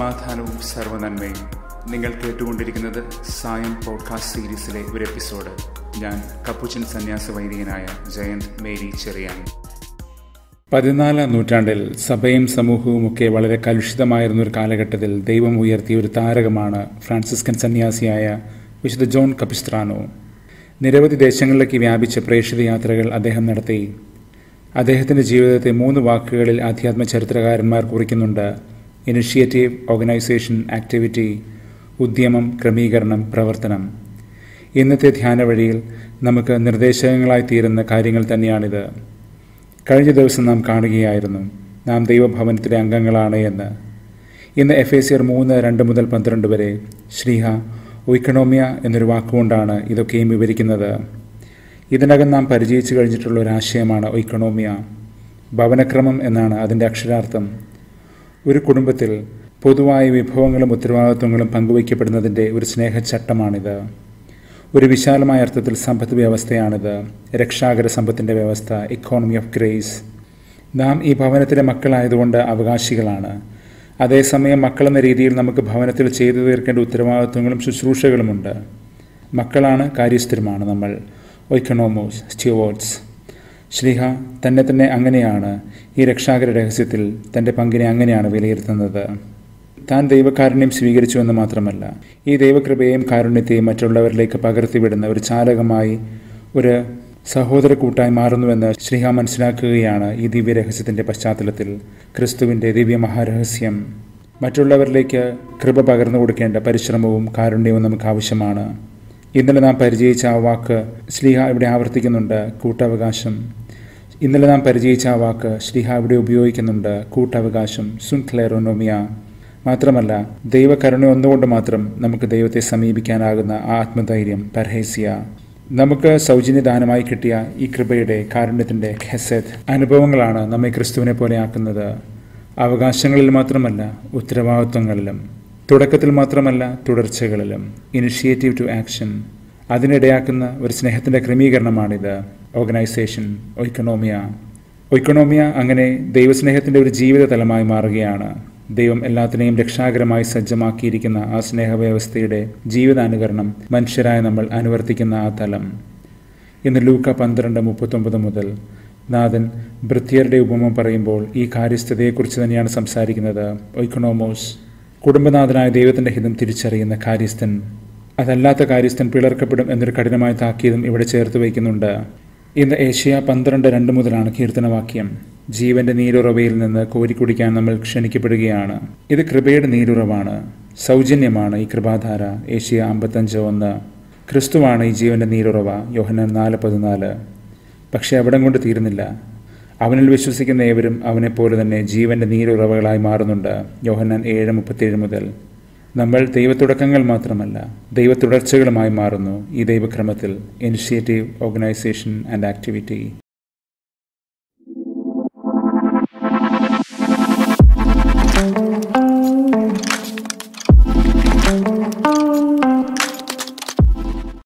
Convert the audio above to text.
സമാധാനവും സർവനന്മയും നിങ്ങൾ കേട്ടുകൊണ്ടിരിക്കുന്നത് സായം പോഡ്കാസ്റ്റ് സീരീസിലെ ഒരു എപ്പിസോഡ് ഞാൻ കപ്പുച്ചൻ സന്യാസ വൈദികനായ ജയന്ത് മേരി ചെറിയാൻ പതിനാലാം നൂറ്റാണ്ടിൽ സഭയും സമൂഹവും ഒക്കെ വളരെ കലുഷിതമായിരുന്ന ഒരു കാലഘട്ടത്തിൽ ദൈവം ഉയർത്തിയ ഒരു താരകമാണ് ഫ്രാൻസിസ്കൻ സന്യാസിയായ വിശുദ്ധ ജോൺ കപിസ്ത്രാനോ നിരവധി ദേശങ്ങളിലേക്ക് വ്യാപിച്ച പ്രേക്ഷിത യാത്രകൾ അദ്ദേഹം നടത്തി അദ്ദേഹത്തിൻ്റെ ജീവിതത്തെ മൂന്ന് വാക്കുകളിൽ ആധ്യാത്മ ചരിത്രകാരന്മാർ കുറിക്കുന്നുണ്ട് ഇനിഷ്യേറ്റീവ് ഓർഗനൈസേഷൻ ആക്ടിവിറ്റി ഉദ്യമം ക്രമീകരണം പ്രവർത്തനം ഇന്നത്തെ ധ്യാന വഴിയിൽ നമുക്ക് നിർദ്ദേശകങ്ങളായി തീരുന്ന കാര്യങ്ങൾ തന്നെയാണിത് കഴിഞ്ഞ ദിവസം നാം കാണുകയായിരുന്നു നാം ദൈവഭവനത്തിലെ അംഗങ്ങളാണ് എന്ന് ഇന്ന് എഫ് എ സിയർ മൂന്ന് രണ്ട് മുതൽ പന്ത്രണ്ട് വരെ ശ്രീഹ ഒയ്ക്കണോമിയ എന്നൊരു വാക്കുകൊണ്ടാണ് ഇതൊക്കെയും വിവരിക്കുന്നത് ഇതിനകം നാം പരിചയിച്ചു കഴിഞ്ഞിട്ടുള്ള ഒരു ആശയമാണ് ഒയ്ക്കണോമിയ ഭവനക്രമം എന്നാണ് അതിൻ്റെ അക്ഷരാർത്ഥം ഒരു കുടുംബത്തിൽ പൊതുവായ വിഭവങ്ങളും ഉത്തരവാദിത്വങ്ങളും പങ്കുവയ്ക്കപ്പെടുന്നതിൻ്റെ ഒരു സ്നേഹച്ചട്ടമാണിത് ഒരു വിശാലമായ അർത്ഥത്തിൽ സമ്പദ് വ്യവസ്ഥയാണിത് രക്ഷാകര സമ്പത്തിൻ്റെ വ്യവസ്ഥ ഇക്കോണമി ഓഫ് ഗ്രേസ് നാം ഈ ഭവനത്തിലെ മക്കളായതുകൊണ്ട് അവകാശികളാണ് അതേസമയം മക്കളെന്ന രീതിയിൽ നമുക്ക് ഭവനത്തിൽ ചെയ്തു തീർക്കേണ്ട ഉത്തരവാദിത്വങ്ങളും ശുശ്രൂഷകളുമുണ്ട് മക്കളാണ് കാര്യസ്ഥരുമാണ് നമ്മൾ ഒയ്ക്കണോമോസ് സ്റ്റ്യൂവേർഡ്സ് ശ്രീഹ തന്നെ തന്നെ അങ്ങനെയാണ് ഈ രക്ഷാകര രഹസ്യത്തിൽ തൻ്റെ പങ്കിനെ അങ്ങനെയാണ് വിലയിരുത്തുന്നത് താൻ ദൈവകാരുണ്യം സ്വീകരിച്ചുവെന്ന് മാത്രമല്ല ഈ ദൈവകൃപയെയും കാരുണ്യത്തെയും മറ്റുള്ളവരിലേക്ക് പകർത്തിവിടുന്ന ഒരു ചാലകമായി ഒരു സഹോദര കൂട്ടായി മാറുന്നുവെന്ന് ശ്രീഹ മനസ്സിലാക്കുകയാണ് ഈ ദിവ്യരഹസ്യത്തിൻ്റെ പശ്ചാത്തലത്തിൽ ക്രിസ്തുവിൻ്റെ ദിവ്യ മഹാരഹസ്യം മറ്റുള്ളവരിലേക്ക് കൃപ പകർന്നു കൊടുക്കേണ്ട പരിശ്രമവും കാരുണ്യവും നമുക്ക് ആവശ്യമാണ് ഇന്നലെ നാം പരിചയിച്ച ആ വാക്ക് ശ്രീഹ ഇവിടെ ആവർത്തിക്കുന്നുണ്ട് കൂട്ടവകാശം ഇന്നലെ നാം പരിചയിച്ച ആ വാക്ക് ശ്രീഹ ഇവിടെ ഉപയോഗിക്കുന്നുണ്ട് കൂട്ടവകാശം സുൻക്ലെറോനോമിയ മാത്രമല്ല ദൈവകരുണ ഒന്നുകൊണ്ട് മാത്രം നമുക്ക് ദൈവത്തെ സമീപിക്കാനാകുന്ന ആ ആത്മധൈര്യം പർഹേസിയ നമുക്ക് സൗജന്യദാനമായി കിട്ടിയ ഈ കൃപയുടെ കാരുണ്യത്തിൻ്റെ ഖെസെത് അനുഭവങ്ങളാണ് നമ്മെ ക്രിസ്തുവിനെ പോലെ ആക്കുന്നത് അവകാശങ്ങളിൽ മാത്രമല്ല ഉത്തരവാദിത്വങ്ങളിലും തുടക്കത്തിൽ മാത്രമല്ല തുടർച്ചകളിലും ഇനിഷ്യേറ്റീവ് ടു ആക്ഷൻ അതിനിടയാക്കുന്ന ഒരു സ്നേഹത്തിൻ്റെ ക്രമീകരണമാണിത് ഓർഗനൈസേഷൻ ഒയ്ക്കണോമിയ ഒയ്ക്കണോമിയ അങ്ങനെ ദൈവസ്നേഹത്തിൻ്റെ ഒരു ജീവിത തലമായി മാറുകയാണ് ദൈവം എല്ലാത്തിനെയും രക്ഷാകരമായി സജ്ജമാക്കിയിരിക്കുന്ന ആ സ്നേഹവ്യവസ്ഥയുടെ ജീവിതാനുകരണം മനുഷ്യരായ നമ്മൾ അനുവർത്തിക്കുന്ന ആ തലം ഇന്ന് ലൂക്ക പന്ത്രണ്ട് മുപ്പത്തൊമ്പത് മുതൽ നാഥൻ ഭൃത്യരുടെ ഉപമ പറയുമ്പോൾ ഈ കാര്യസ്ഥതയെക്കുറിച്ച് തന്നെയാണ് സംസാരിക്കുന്നത് ഒയ്ക്കണോമോസ് കുടുംബനാഥനായ ദൈവത്തിൻ്റെ ഹിതം തിരിച്ചറിയുന്ന കാര്യസ്ഥൻ അതല്ലാത്ത കാര്യസ്ഥൻ പിളർക്കപ്പെടും എന്നൊരു കഠിനമായ താക്കീതും ഇവിടെ ചേർത്ത് വയ്ക്കുന്നുണ്ട് ഇന്ന് ഏഷ്യ പന്ത്രണ്ട് രണ്ട് മുതലാണ് കീർത്തനവാക്യം ജീവന്റെ നീരുറവയിൽ നിന്ന് കോരിക്കുടിക്കാൻ നമ്മൾ ക്ഷണിക്കപ്പെടുകയാണ് ഇത് കൃപയുടെ നീരുറവാണ് സൗജന്യമാണ് ഈ കൃപാധാര ഏഷ്യ അമ്പത്തഞ്ച് ഒന്ന് ക്രിസ്തുവാണ് ഈ ജീവന്റെ നീരുറവ യോഹനൻ നാല് പതിനാല് പക്ഷേ അവിടം കൊണ്ട് തീരുന്നില്ല അവനിൽ വിശ്വസിക്കുന്ന ഏവരും അവനെപ്പോലെ തന്നെ ജീവന്റെ നീരുറവകളായി മാറുന്നുണ്ട് യോഹന്നാൻ ഏഴ് മുപ്പത്തിയേഴ് മുതൽ നമ്മൾ ദൈവത്തുടക്കങ്ങൾ മാത്രമല്ല ദൈവത്തുടർച്ചകളുമായി മാറുന്നു ഈ ദൈവക്രമത്തിൽ initiative organisation and activity thank you